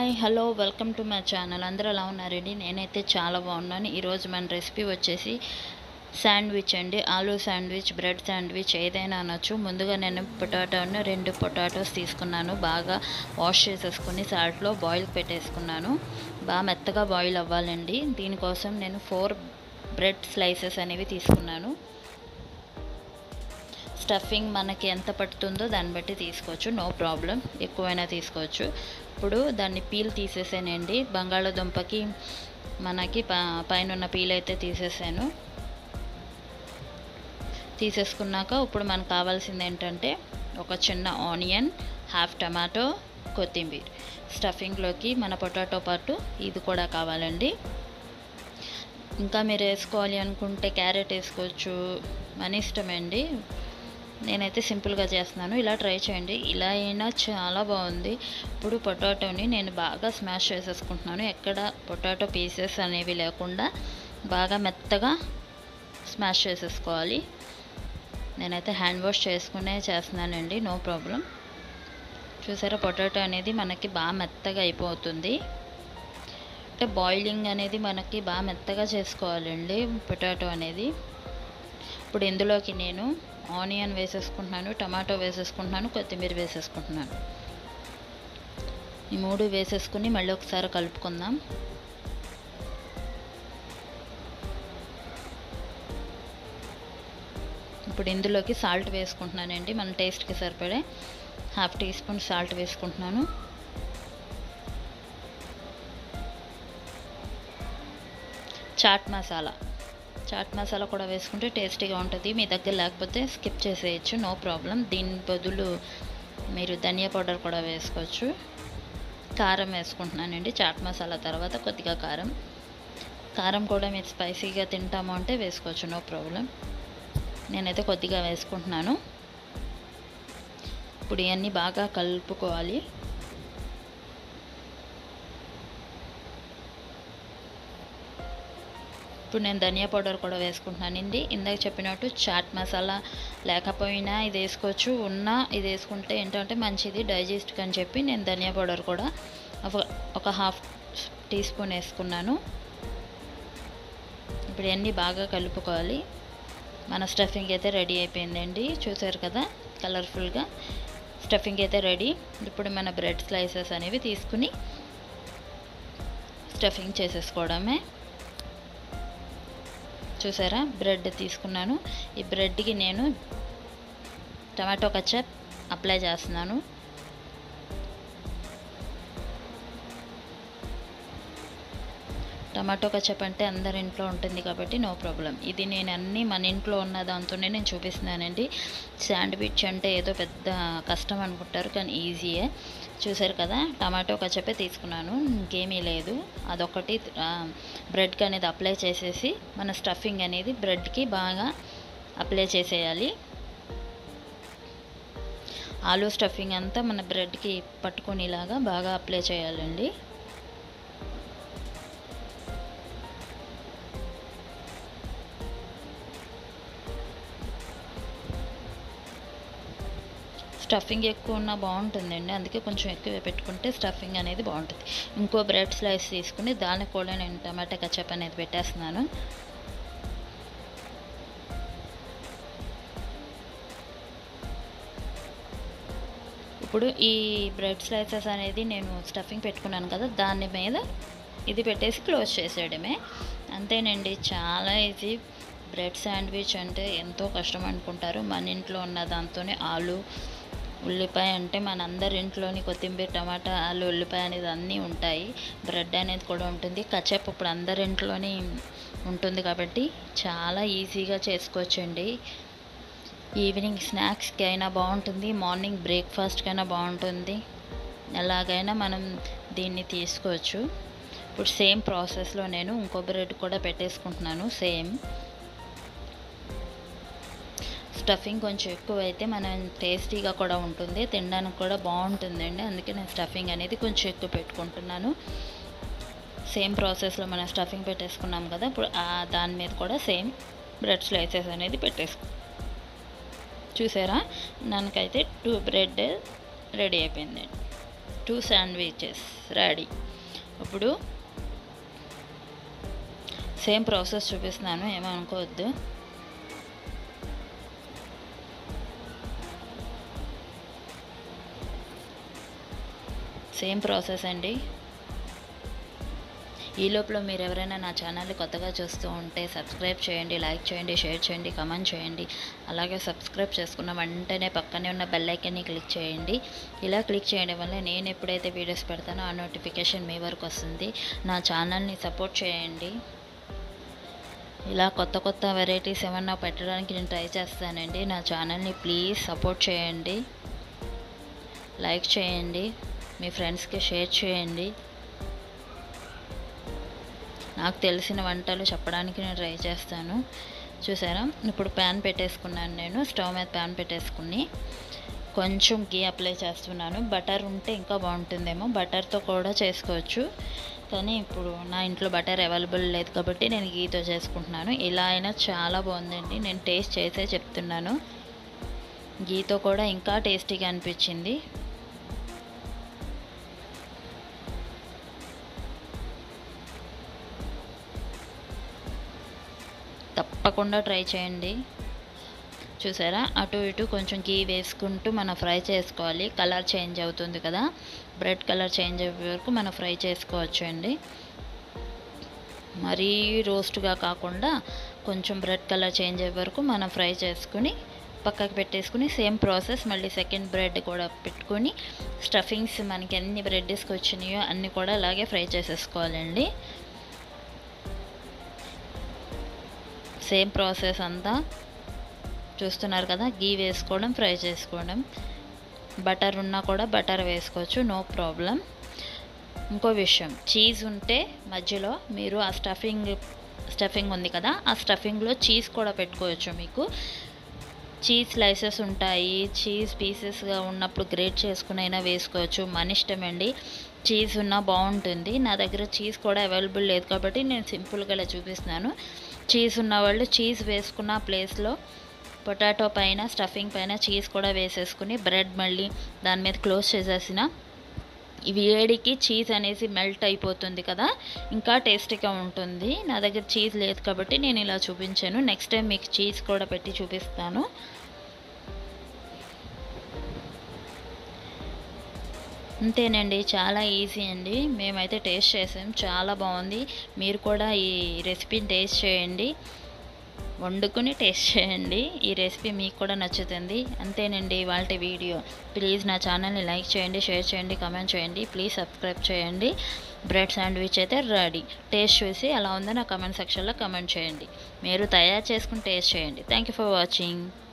hi hello welcome to my channel అందరూ ఎలా ఉన్నారండి నేనైతే చాలా బాగున్నాను ఈరోజు మన రెసిపీ వచ్చేసి శాండ్విచ్ అండి ఆలూ శాండ్విచ్ బ్రెడ్ శాండ్విచ్ ఏదైనా అనొచ్చు ముందుగా నేను పొటాటోను రెండు పొటాటోస్ తీసుకున్నాను బాగా వాష్ చేసేసుకుని సాల్ట్లో బాయిల్ పెట్టేసుకున్నాను బాగా మెత్తగా బాయిల్ అవ్వాలండి దీనికోసం నేను ఫోర్ బ్రెడ్ స్లైసెస్ అనేవి తీసుకున్నాను స్టఫింగ్ మనకి ఎంత పడుతుందో దాన్ని బట్టి తీసుకోవచ్చు నో ప్రాబ్లం ఎక్కువైనా తీసుకోవచ్చు ఇప్పుడు దాన్ని పీల్ తీసేసానండి బంగాళాదుంపకి మనకి పైన ఉన్న పీల్ అయితే తీసేసాను తీసేసుకున్నాక ఇప్పుడు మనకు కావాల్సింది ఏంటంటే ఒక చిన్న ఆనియన్ హాఫ్ టమాటో కొత్తిమీర స్టఫింగ్లోకి మన పొటాటో పాటు ఇది కూడా కావాలండి ఇంకా మీరు వేసుకోవాలి అనుకుంటే క్యారెట్ వేసుకోవచ్చు మన ఇష్టమండి నేనైతే సింపుల్గా చేస్తున్నాను ఇలా ట్రై చేయండి ఇలా అయినా చాలా బాగుంది ఇప్పుడు పొటాటోని నేను బాగా స్మాష్ చేసేసుకుంటున్నాను ఎక్కడ పొటాటో పీసెస్ అనేవి లేకుండా బాగా మెత్తగా స్మాష్ చేసేసుకోవాలి నేనైతే హ్యాండ్ వాష్ చేసుకునే చేస్తున్నానండి నో ప్రాబ్లం చూసారా పొటాటో అనేది మనకి బాగా మెత్తగా అయిపోతుంది అంటే బాయిలింగ్ అనేది మనకి బాగా మెత్తగా చేసుకోవాలండి పొటాటో అనేది ఇప్పుడు ఇందులోకి నేను ఆనియన్ వేసేసుకుంటున్నాను టమాటో వేసేసుకుంటున్నాను కొత్తిమీర వేసేసుకుంటున్నాను ఈ మూడు వేసేసుకుని మళ్ళీ ఒకసారి కలుపుకుందాం ఇప్పుడు ఇందులోకి సాల్ట్ వేసుకుంటున్నానండి మన టేస్ట్కి సరిపడే హాఫ్ టీ స్పూన్ సాల్ట్ వేసుకుంటున్నాను చాట్ మసాలా చాట్ మసాలా కూడా వేసుకుంటే టేస్టీగా ఉంటుంది మీ దగ్గర లేకపోతే స్కిప్ చేసేయచ్చు నో ప్రాబ్లం దీని బదులు మీరు ధనియా పౌడర్ కూడా వేసుకోవచ్చు కారం వేసుకుంటున్నానండి చాట్ మసాలా తర్వాత కొద్దిగా కారం కారం కూడా మీరు స్పైసీగా తింటాము అంటే వేసుకోవచ్చు నో ప్రాబ్లం నేనైతే కొద్దిగా వేసుకుంటున్నాను ఇప్పుడు ఇవన్నీ బాగా కలుపుకోవాలి ఇప్పుడు నేను ధనియా పౌడర్ కూడా వేసుకుంటున్నానండి ఇందాక చెప్పినట్టు చాట్ మసాలా లేకపోయినా ఇది వేసుకోవచ్చు ఉన్నా ఇది వేసుకుంటే ఏంటంటే మంచిది డైజెస్ట్కి అని చెప్పి నేను ధనియా పౌడర్ కూడా ఒక ఒక హాఫ్ టీ స్పూన్ వేసుకున్నాను ఇప్పుడు ఇవన్నీ బాగా కలుపుకోవాలి మన స్టఫింగ్ అయితే రెడీ అయిపోయిందండి చూసారు కదా కలర్ఫుల్గా స్టఫింగ్ అయితే రెడీ ఇప్పుడు మన బ్రెడ్ స్లైసెస్ అనేవి తీసుకుని స్టఫింగ్ చేసేసుకోవడమే చూసారా బ్రెడ్ తీసుకున్నాను ఈ బ్రెడ్కి నేను టమాటో కచ్చప్ అప్లై చేస్తున్నాను టమాటో కచ్చప్ అంటే అందరి ఇంట్లో ఉంటుంది కాబట్టి నో ప్రాబ్లం ఇది నేను అన్నీ మన ఇంట్లో ఉన్న దాంతోనే నేను చూపిస్తున్నానండి శాండ్విచ్ అంటే ఏదో పెద్ద కష్టం అనుకుంటారు కానీ ఈజీయే చూసారు కదా టమాటో కచ్చపే తీసుకున్నాను ఇంకేమీ లేదు అదొకటి బ్రెడ్కి అనేది అప్లై చేసేసి మన స్టఫింగ్ అనేది బ్రెడ్కి బాగా అప్లై చేసేయాలి ఆలూ స్టఫింగ్ అంతా మన బ్రెడ్కి పట్టుకునేలాగా బాగా అప్లై చేయాలండి స్టఫింగ్ ఎక్కువ ఉన్నా బాగుంటుందండి అందుకే కొంచెం ఎక్కువ పెట్టుకుంటే స్టఫింగ్ అనేది బాగుంటుంది ఇంకో బ్రెడ్ స్లైస్ తీసుకుని దానికి కూడా నేను టమాటా కచప్ అనేది పెట్టేస్తున్నాను ఇప్పుడు ఈ బ్రెడ్ స్లైసెస్ అనేది నేను స్టఫింగ్ పెట్టుకున్నాను కదా దాని మీద ఇది పెట్టేసి క్లోజ్ చేసేయడమే అంతేనండి చాలా ఈజీ బ్రెడ్ శాండ్విచ్ అంటే ఎంతో కష్టం అనుకుంటారు మన ఇంట్లో ఉన్న దాంతోనే ఆలు ఉల్లిపాయ అంటే మన అందరి ఇంట్లోని కొత్తిమీర టమాటా ఆలు ఉల్లిపాయ అనేది అన్నీ ఉంటాయి బ్రెడ్ అనేది కూడా ఉంటుంది కచప్ ఇప్పుడు అందరి ఇంట్లోని ఉంటుంది కాబట్టి చాలా ఈజీగా చేసుకోవచ్చండి ఈవినింగ్ స్నాక్స్కి అయినా బాగుంటుంది మార్నింగ్ బ్రేక్ఫాస్ట్కి అయినా బాగుంటుంది ఎలాగైనా మనం దీన్ని తీసుకోవచ్చు ఇప్పుడు సేమ్ ప్రాసెస్లో నేను ఇంకో బ్రెడ్ కూడా పెట్టేసుకుంటున్నాను సేమ్ స్టఫింగ్ కొంచెం ఎక్కువ అయితే మనం టేస్టీగా కూడా ఉంటుంది తినడానికి కూడా బాగుంటుందండి అందుకే నేను స్టఫింగ్ అనేది కొంచెం ఎక్కువ పెట్టుకుంటున్నాను సేమ్ ప్రాసెస్లో మనం స్టఫింగ్ పెట్టేసుకున్నాం కదా ఇప్పుడు దాని మీద కూడా సేమ్ బ్రెడ్ స్లైసెస్ అనేది పెట్టేసుకు చూసారా నాకైతే టూ బ్రెడ్ రెడీ అయిపోయిందండి టూ శాండ్విచెస్ రెడీ ఇప్పుడు సేమ్ ప్రాసెస్ చూపిస్తున్నాను ఏమనుకోవద్దు సేమ్ ప్రాసెస్ అండి ఈ లోపల మీరు ఎవరైనా నా ఛానల్ని కొత్తగా చూస్తూ ఉంటే సబ్స్క్రైబ్ చేయండి లైక్ చేయండి షేర్ చేయండి కమెంట్ చేయండి అలాగే సబ్స్క్రైబ్ చేసుకున్న వెంటనే పక్కనే ఉన్న బెల్ ఐకన్ని క్లిక్ చేయండి ఇలా క్లిక్ చేయడం వల్ల నేను ఎప్పుడైతే వీడియోస్ పెడతానో ఆ నోటిఫికేషన్ మీ వరకు వస్తుంది నా ఛానల్ని సపోర్ట్ చేయండి ఇలా కొత్త కొత్త వెరైటీస్ ఏమన్నా పెట్టడానికి నేను ట్రై చేస్తానండి నా ఛానల్ని ప్లీజ్ సపోర్ట్ చేయండి లైక్ చేయండి మీ ఫ్రెండ్స్కి షేర్ చేయండి నాకు తెలిసిన వంటలు చెప్పడానికి నేను ట్రై చేస్తాను చూసారా ఇప్పుడు ప్యాన్ పెట్టేసుకున్నాను నేను స్టవ్ మీద ప్యాన్ పెట్టేసుకుని కొంచెం గీ అప్లై చేస్తున్నాను బటర్ ఉంటే ఇంకా బాగుంటుందేమో బటర్తో కూడా చేసుకోవచ్చు కానీ ఇప్పుడు నా ఇంట్లో బటర్ అవైలబుల్ లేదు కాబట్టి నేను గీతో చేసుకుంటున్నాను ఇలా అయినా చాలా బాగుందండి నేను టేస్ట్ చేసే చెప్తున్నాను గీతో కూడా ఇంకా టేస్టీగా అనిపించింది తప్పకుండా ట్రై చేయండి చూసారా అటు ఇటు కొంచెం గీ వేసుకుంటూ మనం ఫ్రై చేసుకోవాలి కలర్ చేంజ్ అవుతుంది కదా బ్రెడ్ కలర్ చేంజ్ అయ్యే వరకు మనం ఫ్రై చేసుకోవచ్చు అండి మరీ రోస్ట్గా కాకుండా కొంచెం బ్రెడ్ కలర్ చేంజ్ అయ్యే వరకు మనం ఫ్రై చేసుకుని పక్కకు పెట్టేసుకుని సేమ్ ప్రాసెస్ మళ్ళీ సెకండ్ బ్రెడ్ కూడా పెట్టుకొని స్టఫింగ్స్ మనకి ఎన్ని బ్రెడ్స్కి వచ్చినాయో అన్నీ కూడా అలాగే ఫ్రై చేసేసుకోవాలండి సేమ్ ప్రాసెస్ అంతా చూస్తున్నారు కదా గీ వేసుకోవడం ఫ్రై చేసుకోవడం బటర్ ఉన్నా కూడా బటర్ వేసుకోవచ్చు నో ప్రాబ్లం ఇంకో విషయం చీజ్ ఉంటే మధ్యలో మీరు ఆ స్టఫింగ్ స్టఫింగ్ ఉంది కదా ఆ స్టఫింగ్లో చీజ్ కూడా పెట్టుకోవచ్చు మీకు చీజ్ స్లైసెస్ ఉంటాయి చీజ్ పీసెస్గా ఉన్నప్పుడు గ్రేట్ చేసుకుని అయినా వేసుకోవచ్చు మన ఇష్టం అండి చీజ్ ఉన్నా బాగుంటుంది నా దగ్గర చీజ్ కూడా అవైలబుల్ లేదు కాబట్టి నేను సింపుల్గా ఇలా చూపిస్తున్నాను చీజ్ ఉన్న వాళ్ళు చీజ్ వేసుకున్న ప్లేస్లో పొటాటో పైన స్టఫింగ్ పైన చీజ్ కూడా వేసేసుకుని బ్రెడ్ మళ్ళీ దాని మీద క్లోజ్ చేసేసిన ఇవి వేడికి చీజ్ అనేసి మెల్ట్ అయిపోతుంది కదా ఇంకా టేస్టీగా ఉంటుంది నా దగ్గర చీజ్ లేదు కాబట్టి నేను ఇలా చూపించాను నెక్స్ట్ టైం మీకు చీజ్ కూడా పెట్టి చూపిస్తాను అంతేనండి చాలా ఈజీ అండి మేమైతే టేస్ట్ చేసాం చాలా బాగుంది మీరు కూడా ఈ రెసిపీని టేస్ట్ చేయండి వండుకుని టేస్ట్ చేయండి ఈ రెసిపీ మీకు కూడా నచ్చుతుంది అంతేనండి వాళ్ళ వీడియో ప్లీజ్ నా ఛానల్ని లైక్ చేయండి షేర్ చేయండి కమెంట్ చేయండి ప్లీజ్ సబ్స్క్రైబ్ చేయండి బ్రెడ్ శాండ్విచ్ అయితే రెడీ టేస్ట్ చూసి ఎలా ఉందో నా కమెంట్ సెక్షన్లో కమెంట్ చేయండి మీరు తయారు చేసుకుని టేస్ట్ చేయండి థ్యాంక్ యూ ఫర్ వాచింగ్